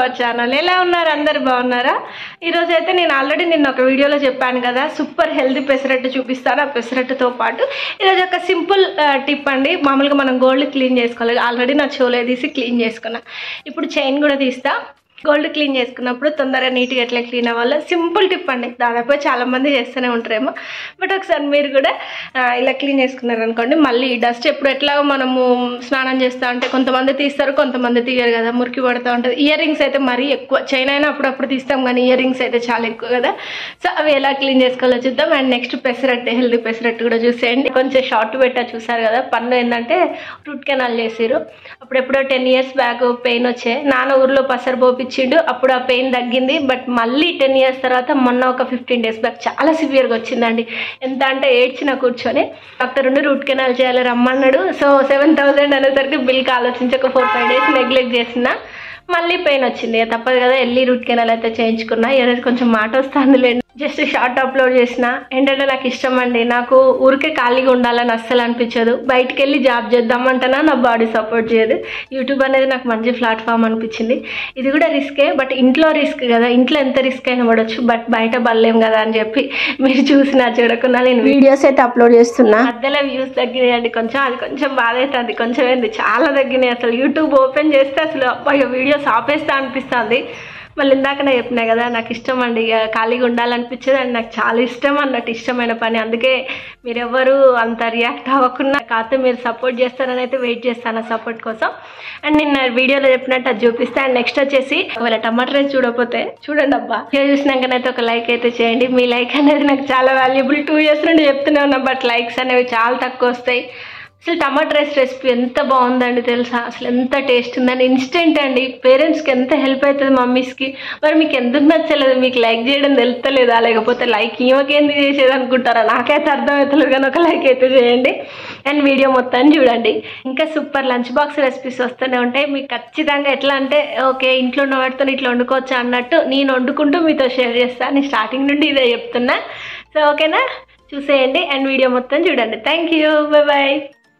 our channel ఎలా ఉన్నారు అందరు బాగున్నారా ఈరోజు అయితే నేను ఆల్రెడీ నిన్న ఒక వీడియోలో చెప్పాను కదా సూపర్ హెల్తీ పెసరట్టు చూపిస్తాను ఆ పెసరట్టుతో పాటు ఈరోజు ఒక సింపుల్ టిప్ అండి మామూలుగా మనం గోల్డ్ క్లీన్ చేసుకోవాలి ఆల్రెడీ నా చెవులే తీసి క్లీన్ చేసుకున్నా ఇప్పుడు చైన్ కూడా తీస్తా గోల్డ్ క్లీన్ చేసుకున్నప్పుడు తొందరగా నీట్గా ఎట్లా క్లీన్ అవ్వాలో సింపుల్ టిప్ అండి దాదాపు చాలా మంది చేస్తూనే ఉంటారేమో బట్ ఒకసారి మీరు కూడా ఆ, ఇలా క్లీన్ చేసుకున్నారు అనుకోండి మళ్ళీ డస్ట్ ఎప్పుడు ఎట్లా మనము స్నానం చేస్తూ ఉంటే కొంతమంది తీస్తారు కొంతమంది తీయరు కదా మురికి పడుతూ ఉంటుంది ఇయర్ రింగ్స్ అయితే మరీ ఎక్కువ చైన్ అయినా అప్పుడప్పుడు తీస్తాం కానీ ఇయర్ రింగ్స్ అయితే చాలా ఎక్కువ కదా సో అవి ఎలా క్లీన్ చేసుకోవాలో చూద్దాం and next pesarattu healthy pesarattu కూడా చూసేయండి కొంచెం షార్ట్ పెట్టా చూసారు కదా పన్ను ఏంటంటే రూట్ కెనాల్ చేసిరు అప్పుడెప్పుడో టెన్ ఇయర్స్ బ్యాక్ పెయిన్ వచ్చే నాన్న ఊర్లో పసరు పోపించిండు అప్పుడు ఆ పెయిన్ తగ్గింది బట్ మళ్ళీ టెన్ ఇయర్స్ తర్వాత మొన్న ఒక ఫిఫ్టీన్ డేస్ బ్యాక్ చాలా సివియర్గా వచ్చిందండి ఎంత అంటే ఏడ్చిన కూర్చొని డాక్టర్ ఉండి రూట్ కెనాల్ చేయాలి రమ్మన్నాడు సో సెవెన్ థౌసండ్ అనేసరికి బిల్కి ఆలోచించి ఒక ఫోర్ ఫైవ్ డేస్ నెగ్లెక్ట్ చేసిన మళ్ళీ పెయిన్ వచ్చింది ఇక తప్పదు కదా వెళ్ళి రూట్ కెనాల్ అయితే చేయించుకున్నా ఈరోజు కొంచెం మాట వస్తుంది జస్ట్ షార్ట్ అప్లోడ్ చేసిన ఏంటంటే నాకు ఇష్టం అండి నాకు ఊరికే ఖాళీగా ఉండాలని అస్సలు అనిపించదు బయటికి వెళ్ళి జాబ్ చేద్దామంటేనా నా బాడీ సపోర్ట్ చేయదు యూట్యూబ్ అనేది నాకు మంచి ప్లాట్ఫామ్ అనిపించింది ఇది కూడా రిస్కే బట్ ఇంట్లో రిస్క్ కదా ఇంట్లో ఎంత రిస్క్ అయినా పడవచ్చు బట్ బయట పడలేం కదా అని చెప్పి మీరు చూసినా చూడకుండా నేను వీడియోస్ అయితే అప్లోడ్ చేస్తున్నా మధ్యలో వ్యూస్ తగ్గినాయండి కొంచెం అది కొంచెం బాధ అవుతుంది కొంచెం ఏంది చాలా తగ్గినాయి అసలు యూట్యూబ్ ఓపెన్ చేస్తే అసలు అబ్బాయి వీడియోస్ ఆపేస్తా అనిపిస్తుంది మళ్ళీ ఇందాకనే చెప్పినా కదా నాకు ఇష్టం అండి ఇక ఖాళీగా ఉండాలనిపించేది అండ్ నాకు చాలా ఇష్టం అన్నట్టు ఇష్టమైన పని అందుకే మీరెవ్వరు అంత రియాక్ట్ అవ్వకుండా కాకపోతే మీరు సపోర్ట్ చేస్తారని అయితే వెయిట్ చేస్తాను ఆ సపోర్ట్ కోసం అండ్ నిన్న వీడియోలో చెప్పినట్టు అది చూపిస్తే అండ్ నెక్స్ట్ వచ్చేసి ఒకవేళ టమాటా రైస్ చూడకపోతే చూడండి అబ్బా వీడియో చూసినాకనైతే ఒక లైక్ అయితే చేయండి మీ లైక్ అనేది నాకు చాలా వాల్యుబుల్ టూ ఇయర్స్ నుండి చెప్తూనే ఉన్నా బట్ లైక్స్ అనేవి చాలా తక్కువ వస్తాయి అసలు టమాటా రైస్ రెసిపీ ఎంత బాగుందండి తెలుసా అసలు ఎంత టేస్ట్ ఉందని ఇన్స్టెంట్ అండి పేరెంట్స్కి ఎంత హెల్ప్ అవుతుంది మమ్మీస్కి మరి మీకు ఎందుకు నచ్చలేదు మీకు లైక్ చేయడం తెలుస్తలేదా లేకపోతే లైక్ ఈమెకేంది చేసేది అనుకుంటారా నాకైతే అర్థమవుతలేదు కానీ ఒక లైక్ అయితే చేయండి అండ్ వీడియో మొత్తాన్ని చూడండి ఇంకా సూపర్ లంచ్ బాక్స్ రెసిపీస్ వస్తూనే ఉంటాయి మీకు ఖచ్చితంగా ఎట్లా అంటే ఓకే ఇంట్లో ఉన్న వాటితో ఇట్లా వండుకోవచ్చు అన్నట్టు నేను వండుకుంటూ మీతో షేర్ చేస్తాను నేను స్టార్టింగ్ నుండి ఇదే చెప్తున్నా సో ఓకేనా చూసేయండి అండ్ వీడియో మొత్తం చూడండి థ్యాంక్ యూ బాయ్ బాయ్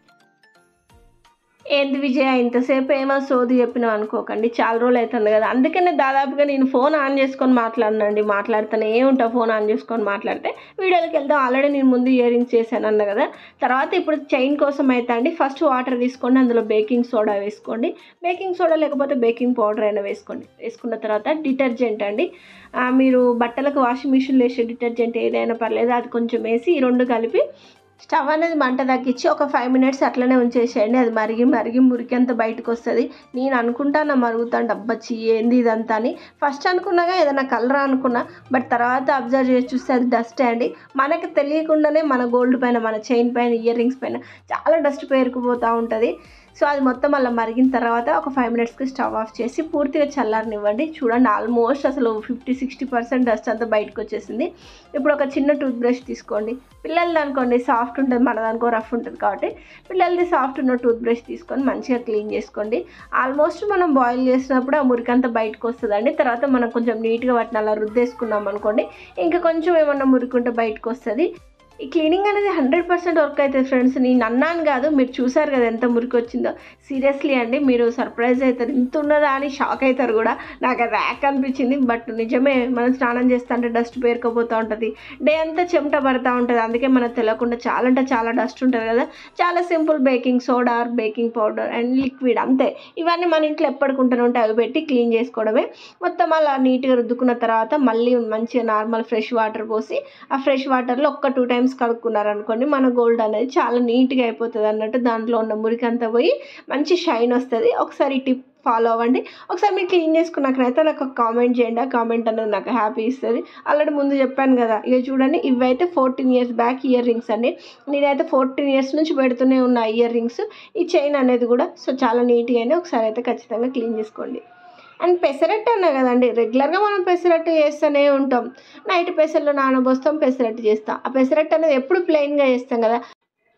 ఏంది విజయ ఇంతసేపు ఏమో సోది చెప్పినావు అనుకోకండి చాలా రోజులు అవుతుంది కదా అందుకనే దాదాపుగా నేను ఫోన్ ఆన్ చేసుకొని మాట్లాడినండి మాట్లాడుతూనే ఉంటా ఫోన్ ఆన్ చేసుకొని మాట్లాడితే వీడియోకి వెళ్దాం ఆల్రెడీ నేను ముందు ఇయర్ రింగ్స్ చేశాను అన్న కదా తర్వాత ఇప్పుడు చైన్ కోసం అయితే అండి ఫస్ట్ వాటర్ తీసుకోండి అందులో బేకింగ్ సోడా వేసుకోండి బేకింగ్ సోడా లేకపోతే బేకింగ్ పౌడర్ అయినా వేసుకోండి వేసుకున్న తర్వాత డిటర్జెంట్ అండి ఆ, మీరు బట్టలకు వాషింగ్ మిషన్లో వేసే డిటర్జెంట్ ఏదైనా పర్లేదు అది కొంచెం వేసి ఈ రెండు కలిపి స్టవ్ అనేది మంట తగ్గించి ఒక ఫైవ్ మినిట్స్ అట్లనే ఉంచేసేయండి అది మరిగి మరిగి మురికంత బయటకు వస్తుంది నేను అనుకుంటాను మరుగుతాను డబ్బచ్చి ఏంది ఇదంతా అని ఫస్ట్ అనుకున్నాగా ఏదైనా కలర్ అనుకున్నా బట్ తర్వాత అబ్జర్వ్ చేసి చూస్తే అది డస్ట్ అండి మనకి తెలియకుండానే మన గోల్డ్ పైన మన చైన్ పైన ఇయర్ రింగ్స్ పైన చాలా డస్ట్ పేరుకుపోతూ ఉంటుంది సో అది మొత్తం అలా మరిగిన తర్వాత ఒక ఫైవ్ మినిట్స్కి స్టవ్ ఆఫ్ చేసి పూర్తిగా చల్లారనివ్వండి చూడండి ఆల్మోస్ట్ అసలు ఫిఫ్టీ సిక్స్టీ పర్సెంట్ డస్ట్ అంతా బయటకు వచ్చేసింది ఇప్పుడు ఒక చిన్న టూత్ బ్రష్ తీసుకోండి పిల్లలది అనుకోండి సాఫ్ట్ ఉంటుంది మనదనుకో రఫ్ ఉంటుంది కాబట్టి పిల్లలది సాఫ్ట్ ఉన్న టూత్ బ్రష్ తీసుకొని మంచిగా క్లీన్ చేసుకోండి ఆల్మోస్ట్ మనం బాయిల్ చేసినప్పుడు ఆ మురికంతా బయటకు వస్తుందండి తర్వాత మనం కొంచెం నీట్గా వాటిని అలా రుద్దేసుకున్నాం అనుకోండి ఇంకా కొంచెం ఏమన్నా మురికుంటే బయటకు వస్తుంది ఈ క్లీనింగ్ అనేది హండ్రెడ్ పర్సెంట్ వర్క్ అవుతుంది ఫ్రెండ్స్ నేను అన్నాను కాదు మీరు చూసారు కదా ఎంత మురికి వచ్చిందో సీరియస్లీ అండి మీరు సర్ప్రైజ్ అవుతారు ఇంత ఉన్నదా అని షాక్ అవుతారు కూడా నాకు అది ర్యాక్ అనిపించింది బట్ నిజమే మనం స్నానం చేస్తుంటే డస్ట్ పేరుకోపోతూ ఉంటుంది డే అంతా చెమట పడతా ఉంటుంది అందుకే మనకు తెలియకుండా చాలా అంటే చాలా డస్ట్ ఉంటుంది కదా చాలా simple baking soda or baking powder and liquid అంతే ఇవన్నీ మన ఇంట్లో ఎప్పటికుంటూనే ఉంటాయి అవి పెట్టి క్లీన్ చేసుకోవడమే మొత్తం అలా నీట్గా రుద్దుకున్న తర్వాత మళ్ళీ మంచిగా నార్మల్ ఫ్రెష్ వాటర్ పోసి ఆ ఫ్రెష్ వాటర్లో ఒక్క టూ టైమ్స్ కడుక్కున్నారనుకోండి మన గోల్డ్ అనేది చాలా నీట్గా అయిపోతుంది అన్నట్టు దాంట్లో ఉన్న మురికంతా పోయి మంచి షైన్ వస్తుంది ఒకసారి టిప్ ఫాలో అవ్వండి ఒకసారి మీరు క్లీన్ చేసుకున్నాకనైతే నాకు ఒక కామెంట్ చేయండి ఆ కామెంట్ అనేది నాకు హ్యాపీ ఇస్తుంది ఆల్రెడీ ముందు చెప్పాను కదా ఇక చూడండి ఇవైతే fourteen years back earrings అండి నేనైతే ఫోర్టీన్ ఇయర్స్ నుంచి పెడుతూనే ఉన్న ఇయర్ రింగ్స్ ఈ చైన్ అనేది కూడా సో చాలా నీట్గా అయినా ఒకసారి అయితే ఖచ్చితంగా క్లీన్ చేసుకోండి అండ్ పెసరట్టు అన్నా కదండి రెగ్యులర్గా మనం పెసరట్టు చేస్తూనే ఉంటాం నైట్ పెసర్లో నానబోస్తాం పెసరట్టు చేస్తాం ఆ పెసరట్టు అనేది ఎప్పుడు ప్లెయిన్గా చేస్తాం కదా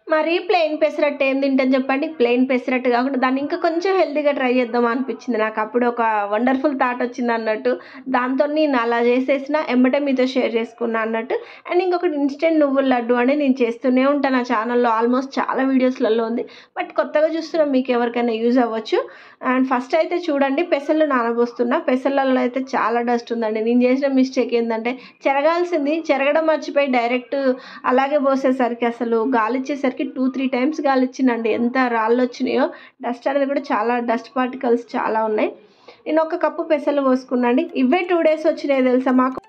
మరి ప్లెయిన్ పెసరట్టు ఏం తింటాను చెప్పండి ప్లెయిన్ పెసరట్టు కాకుండా దాన్ని ఇంకా కొంచెం హెల్తీగా ట్రై చేద్దాం అనిపించింది నాకు అప్పుడు ఒక వండర్ఫుల్ థాట్ వచ్చింది అన్నట్టు దాంతో నేను అలా చేసేసిన ఎమ్మటే మీతో షేర్ చేసుకున్నా అన్నట్టు అండ్ ఇంకొకటి ఇన్స్టెంట్ నువ్వుల లడ్డు అని నేను చేస్తూనే ఉంటాను నా ఛానల్లో ఆల్మోస్ట్ చాలా వీడియోస్లలో ఉంది బట్ కొత్తగా చూస్తున్న మీకు ఎవరికైనా యూజ్ అవ్వచ్చు అండ్ ఫస్ట్ అయితే చూడండి పెసలు నానబోస్తున్నా పెసలలో అయితే చాలా డస్ట్ ఉందండి నేను చేసిన మిస్టేక్ ఏంటంటే చెరగాల్సింది చెరగడం మర్చిపోయి డైరెక్ట్ అలాగే పోసేసరికి అసలు గాలి ఇచ్చేసరికి టూ త్రీ టైమ్స్ గాలి ఇచ్చిందండి ఎంత రాళ్ళు వచ్చినాయో డస్ట్ అనేది కూడా చాలా డస్ట్ పార్టికల్స్ చాలా ఉన్నాయి నేను ఒక కప్పు పెసలు పోసుకున్నాండి ఇవే టూ డేస్ వచ్చినాయి తెలుసా మాకు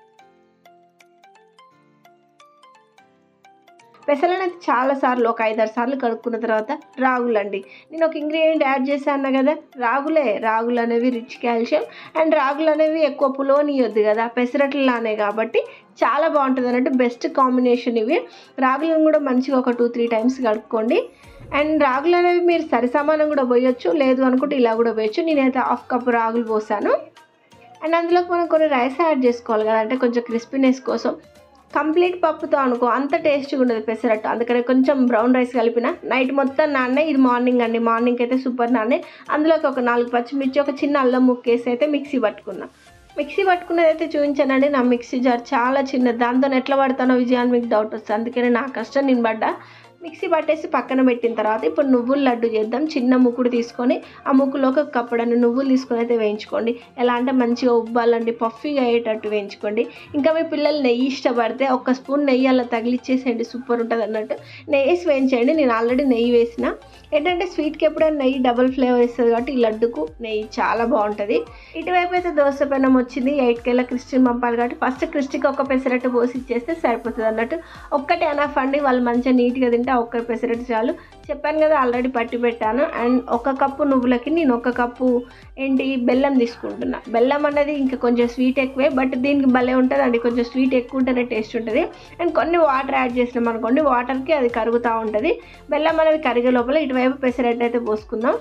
పెసలను అయితే చాలా సార్లు ఒక ఐదారు సార్లు కడుక్కున్న తర్వాత రాగులండి నేను ఒక ఇంగ్రీడియంట్ యాడ్ చేశాను కదా రాగులే రాగులు అనేవి రిచ్ కాల్షియం అండ్ రాగులు అనేవి ఎక్కువ పులోనియొద్దు కదా పెసరట్లానే కాబట్టి చాలా బాగుంటుంది అన్నట్టు బెస్ట్ కాంబినేషన్ ఇవి రాగులను కూడా మంచిగా ఒక టూ త్రీ టైమ్స్ కడుక్కోండి అండ్ రాగులు అనేవి మీరు సరి సమానం కూడా పోయొచ్చు లేదు అనుకుంటే ఇలా కూడా పోయొచ్చు నేనైతే హాఫ్ కప్ రాగులు పోసాను అండ్ అందులోకి మనం కొన్ని రైస్ యాడ్ చేసుకోవాలి కదా అంటే కొంచెం క్రిస్పీనెస్ కోసం కంప్లీట్ పప్పుతో అనుకో అంత టేస్ట్గా ఉండదు పెసరట్టు అందుకని కొంచెం బ్రౌన్ రైస్ కలిపిన నైట్ మొత్తం నాన్నే ఇది మార్నింగ్ అండి మార్నింగ్ అయితే సూపర్ నాన్నే అందులోకి ఒక నాలుగు పచ్చిమిర్చి ఒక చిన్న అల్లం ముక్కేసి అయితే మిక్సీ పట్టుకున్నా మిక్సీ పట్టుకున్నది అయితే చూపించానండి నా మిక్సీ జార్ చాలా చిన్నది దాంతో ఎట్లా పడతానో విజయాన్ని మీకు డౌట్ వస్తుంది అందుకని నా కష్టం నేను పడ్డా మిక్సీ పట్టేసి పక్కన పెట్టిన తర్వాత ఇప్పుడు నువ్వులు లడ్డు చేద్దాం చిన్న ముక్కుడు తీసుకొని ఆ ముక్కులోకి ఒక కప్పడని నువ్వులు తీసుకొని అయితే వేయించుకోండి ఎలా అంటే మంచిగా ఉబ్బాలండి పఫీగా అయ్యేటట్టు వేయించుకోండి ఇంకా మీ పిల్లలు నెయ్యి ఇష్టపడితే ఒక స్పూన్ నెయ్యి అలా తగిలిచ్చేసేయండి సూపర్ ఉంటుంది అన్నట్టు నెయ్యి వేసి వేయించేయండి నేను ఆల్రెడీ నెయ్యి వేసిన ఏంటంటే స్వీట్కి ఎప్పుడైనా నెయ్యి డబుల్ ఫ్లేవర్ ఇస్తుంది కాబట్టి ఈ లడ్డుకు నెయ్యి చాలా బాగుంటుంది ఇటువైపు అయితే దోశ పెనం వచ్చింది ఎయిట్ కేల క్రిస్టిన్ పంపాలి కాబట్టి ఫస్ట్ క్రిస్టికి ఒక పెసరట్టు పోసి ఇచ్చేస్తే సరిపోతుంది అన్నట్టు ఒక్కటే అనఫ్ అండి వాళ్ళు మంచిగా నీట్గా తింటే ఆ ఒక్క పెసరట్టు చాలు చెప్పాను కదా ఆల్రెడీ పట్టి పెట్టాను అండ్ ఒక కప్పు నువ్వులకి నేను ఒక కప్పు ఏంటి బెల్లం తీసుకుంటున్నా బెల్లం అనేది ఇంకా కొంచెం స్వీట్ ఎక్కువే బట్ దీనికి భలే ఉంటుంది అండి కొంచెం స్వీట్ ఎక్కువ ఉంటేనే టేస్ట్ ఉంటుంది అండ్ కొన్ని వాటర్ యాడ్ చేసినాం అనుకోండి వాటర్కి అది కరుగుతూ ఉంటుంది బెల్లం అనేది కరిగే లోపల ఇటువైపు పెసరట్టు అయితే పోసుకుందాం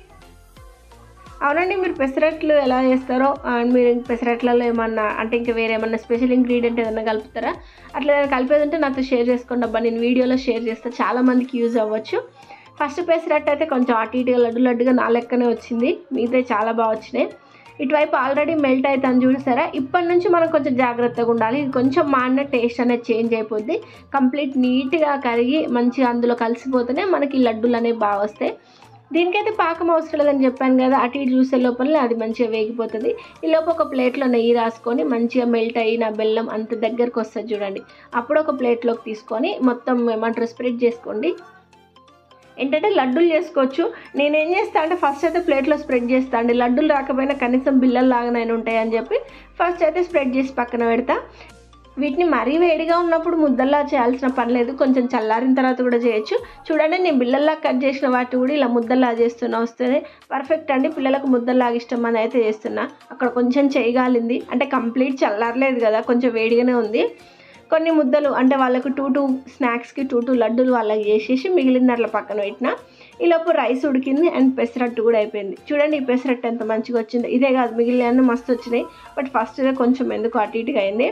అవునండి మీరు పెసరట్లు ఎలా చేస్తారో అండ్ మీరు పెసరట్లలో ఏమన్నా అంటే ఇంకా వేరే ఏమన్నా స్పెషల్ ఇంగ్రీడియంట్ ఏదైనా కలుపుతారా అట్లా ఏదైనా కలిపేది ఉంటే నాతో షేర్ చేసుకోండి అబ్బా నేను వీడియోలో షేర్ చేస్తే చాలా మందికి యూజ్ అవ్వచ్చు ఫస్ట్ పెసరట్టు అయితే కొంచెం అటు ఇటుగా లడ్డు లడ్డుగా నా లెక్కనే వచ్చింది మిగతా చాలా బాగా వచ్చినాయి ఇటువైపు ఆల్రెడీ మెల్ట్ అవుతాను చూసారా ఇప్పటి నుంచి మనం కొంచెం జాగ్రత్తగా ఉండాలి ఇది కొంచెం మాడిన టేస్ట్ అనేది చేంజ్ అయిపోద్ది కంప్లీట్ నీట్గా కరిగి మంచిగా అందులో కలిసిపోతేనే మనకి ఈ లడ్డూలు అనేవి బాగా వస్తాయి దీనికైతే పాకం అవసరం లేదని చెప్పాను కదా అటు ఇటు చూసే లోపల అది మంచిగా వేగిపోతుంది ఈ లోపు ఒక ప్లేట్లో నెయ్యి రాసుకొని మంచిగా మెల్ట్ అయిన బెల్లం అంత దగ్గరకు వస్తుంది చూడండి అప్పుడు ఒక ప్లేట్లోకి తీసుకొని మొత్తం ఏమంటారు స్ప్రెడ్ చేసుకోండి ఏంటంటే లడ్డూలు చేసుకోవచ్చు నేనేం చేస్తా అంటే ఫస్ట్ అయితే ప్లేట్లో స్ప్రెడ్ చేస్తా అండి లడ్డూలు రాకపోయినా కనీసం బిల్లలు లాగానైనా ఉంటాయి అని చెప్పి ఫస్ట్ అయితే స్ప్రెడ్ చేసి పక్కన పెడతా వీటిని మరీ వేడిగా ఉన్నప్పుడు ముద్దల్లా చేయాల్సిన పని లేదు కొంచెం చల్లారిన తర్వాత కూడా చేయొచ్చు చూడండి నేను బిల్లల్లా కట్ చేసిన వాటి కూడా ఇలా ముద్దల్లా చేస్తున్నా వస్తేనే పర్ఫెక్ట్ అండి పిల్లలకు ముద్దల్లాగా ఇష్టం అని అయితే చేస్తున్నా అక్కడ కొంచెం చేయగాలింది అంటే కంప్లీట్ చల్లారలేదు కదా కొంచెం వేడిగానే ఉంది కొన్ని ముద్దలు అంటే వాళ్ళకు టూ టూ స్నాక్స్కి టూ టూ లడ్డూలు వాళ్ళకి చేసేసి మిగిలింది అట్లా పక్కన పెట్టిన ఈలోపు రైస్ ఉడికింది అండ్ పెసరట్టు కూడా అయిపోయింది చూడండి ఈ పెసరట్టు ఎంత మంచిగా వచ్చింది ఇదే కాదు మిగిలిన మస్తు వచ్చినాయి బట్ ఫస్ట్ కొంచెం ఎందుకు అటు ఇటుగా అయింది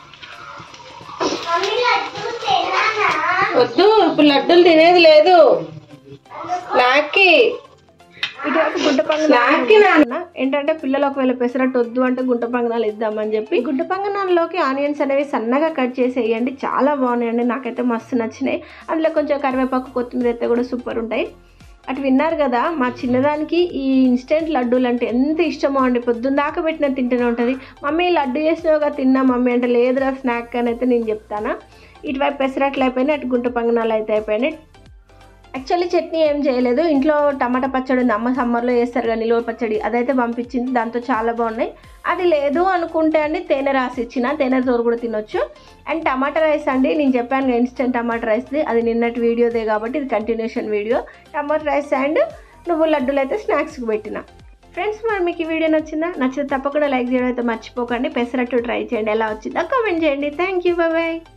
వద్దు ఇప్పుడు లడ్డూలు తినేది లేదు నాకి ఇటువైపు గుడ్డ పంగనాలు ఏంటంటే పిల్లలు ఒకవేళ పెసరట్టు వద్దు అంటే గుడ్డ పంగనాలు ఇద్దామని చెప్పి గుడ్డ పంగనాల్లోకి ఆనియన్స్ అనేవి సన్నగా కట్ చేసి వేయండి చాలా బాగున్నాయండి నాకైతే మస్తు నచ్చినాయి అందులో కొంచెం కరివేపాకు కొత్తిమీర అయితే కూడా సూపర్ ఉంటాయి అటు విన్నారు కదా మా చిన్నదానికి ఈ ఇన్స్టెంట్ లడ్డూలు అంటే ఎంత ఇష్టమో అండి పొద్దున్న దాకా పెట్టిన తింటూనే ఉంటుంది మమ్మీ లడ్డు చేసినావుగా తిన్నా మమ్మీ అంటే లేదురా స్నాక్ అని అయితే నేను చెప్తాను ఇటువైపు పెసరట్లు అయిపోయినాయి అటు గుంట పంగనాలు అయితే అయిపోయినాయి యాక్చువల్లీ చట్నీ ఏం చేయలేదు ఇంట్లో టమాటా పచ్చడి ఉంది అమ్మ సమ్మర్లో చేస్తారు కానీ నిలువ పచ్చడి అదైతే పంపించింది దాంతో చాలా బాగున్నాయి అది లేదు అనుకుంటే అండి తేనె రాసి ఇచ్చిన తేనె తోరు కూడా తినొచ్చు అండ్ టమాటా రైస్ అండి నేను చెప్పాను ఇన్స్టెంట్ టమాటా రైస్ది అది నిన్నటి వీడియోదే కాబట్టి ఇది continuation video tomato rice and నువ్వు లడ్డూలు అయితే స్నాక్స్కి పెట్టిన ఫ్రెండ్స్ మరి మీకు ఈ వీడియో నచ్చిందా నచ్చితే తప్పకుండా లైక్ చేయడం అయితే మర్చిపోకండి పెసరట్టు ట్రై చేయండి ఎలా వచ్చిందో కామెంట్ చేయండి థ్యాంక్ యూ బాయ్